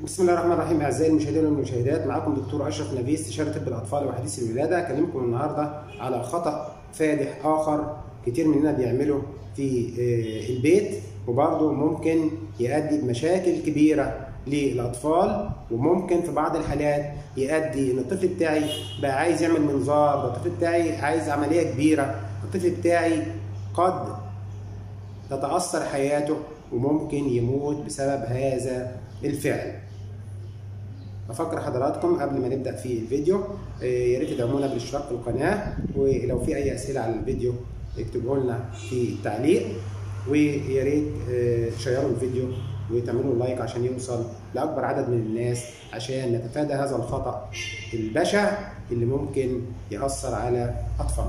بسم الله الرحمن الرحيم اعزائي المشاهدين والمشاهدات معكم دكتور اشرف نبيل استشاري طب الاطفال وحديث الولاده اكلمكم النهارده على خطا فادح اخر كتير مننا بيعمله في آه، البيت وبرضه ممكن يؤدي بمشاكل كبيره للاطفال وممكن في بعض الحالات يؤدي ان الطفل بتاعي بقى عايز يعمل منظار ده الطفل بتاعي عايز عمليه كبيره الطفل بتاعي قد تتاثر حياته وممكن يموت بسبب هذا الفعل بفكر حضراتكم قبل ما نبدا في الفيديو آه، يا ريت تدعمونا بالاشتراك في القناه ولو في اي اسئله على الفيديو اكتبوا لنا في التعليق ويا ريت آه، تشيروا الفيديو وتعملوا لايك عشان يوصل لاكبر عدد من الناس عشان نتفادى هذا الخطا البشع اللي ممكن ياثر على اطفالنا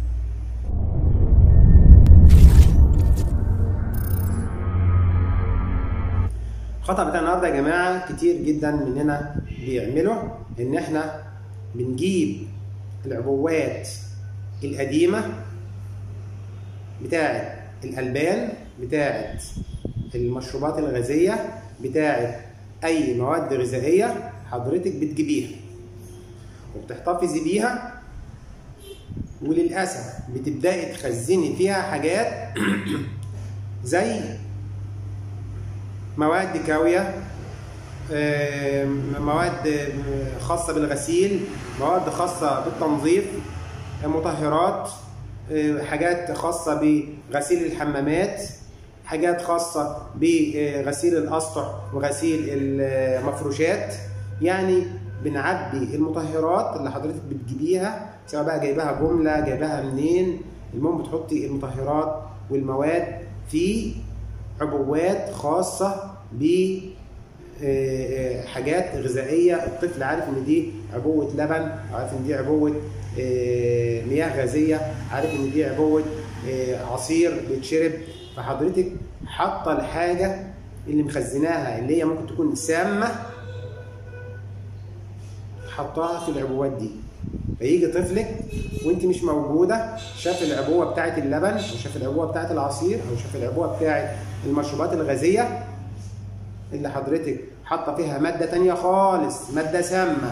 الخطا بتاع النهارده يا جماعه كتير جدا مننا بيعمله ان احنا بنجيب العبوات القديمه بتاعه الالبان بتاعه المشروبات الغازيه بتاعه اي مواد غذائيه حضرتك بتجيبيها وبتحتفظي بيها وللاسف بتبداي تخزني فيها حاجات زي مواد كاوية مواد خاصة بالغسيل مواد خاصة بالتنظيف مطهرات حاجات خاصة بغسيل الحمامات حاجات خاصة بغسيل الأسطح وغسيل المفروشات يعني بنعبي المطهرات اللي حضرتك بتجيبيها سواء بقى جايباها جملة جايباها منين المهم بتحطي المطهرات والمواد في عبوات خاصة ب حاجات غذائية الطفل عارف ان دي عبوة لبن عارف ان دي عبوة مياه غازية عارف ان دي عبوة عصير بيتشرب فحضرتك حاطة الحاجة اللي مخزناها اللي هي ممكن تكون سامة حطاها في العبوات دي فيجي طفلك وانت مش موجوده شاف العبوه بتاعه اللبن او شاف العبوه بتاعه العصير او شاف العبوه بتاعه المشروبات الغازيه اللي حضرتك حاطه فيها ماده تانية خالص ماده سامه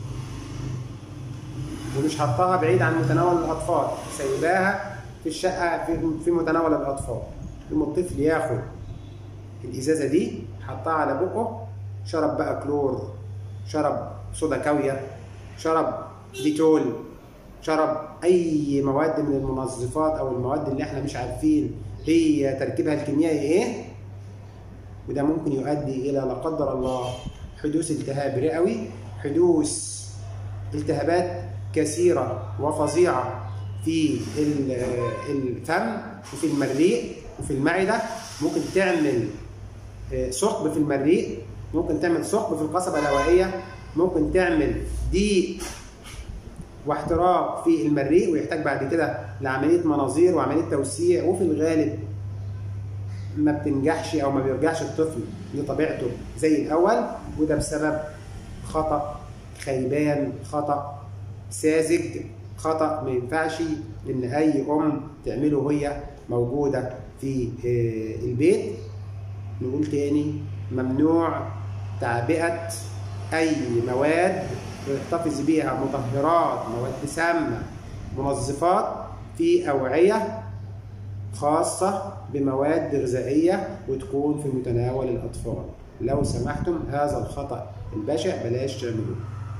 ومش حطاها بعيد عن متناول الاطفال سايباها في الشقه في, في متناول الاطفال لما الطفل ياخد الازازه دي حطها على بقه شرب بقى كلور شرب صودا كاويه شرب ديتول شرب اي مواد من المنظفات او المواد اللي احنا مش عارفين هي تركيبها الكيميائي ايه وده ممكن يؤدي الى لا قدر الله حدوث التهاب رئوي حدوث التهابات كثيره وفظيعه في الفم وفي المريء وفي المعده ممكن تعمل ثقب في المريء ممكن تعمل ثقب في القصبه الهوائيه ممكن تعمل ضيق واحتراق في المريء ويحتاج بعد كده لعمليه مناظير وعمليه توسيع وفي الغالب ما بتنجحش او ما بيرجعش الطفل لطبيعته زي الاول وده بسبب خطا خيبان خطا ساذج خطا ما ينفعش ان اي ام تعمله وهي موجوده في البيت نقول تاني ممنوع تعبئه اي مواد ويحتفظ بيها مطهرات مواد سامة منظفات في أوعية خاصة بمواد غذائية وتكون في متناول الأطفال لو سمحتم هذا الخطأ البشع بلاش تعملوه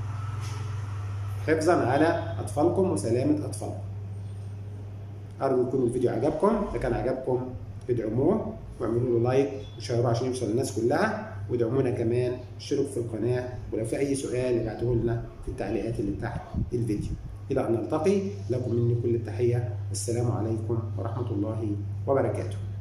حفظا على أطفالكم وسلامة أطفالكم أرجو يكون الفيديو عجبكم إذا كان عجبكم ادعموه واعملوا له لايك وشيروه عشان يوصل للناس كلها ودعمونا كمان اشتركوا في القناة ولو في أي سؤال ابعتوه لنا في التعليقات اللي تحت الفيديو إلى أن نلتقي لكم مني كل التحية السلام عليكم ورحمة الله وبركاته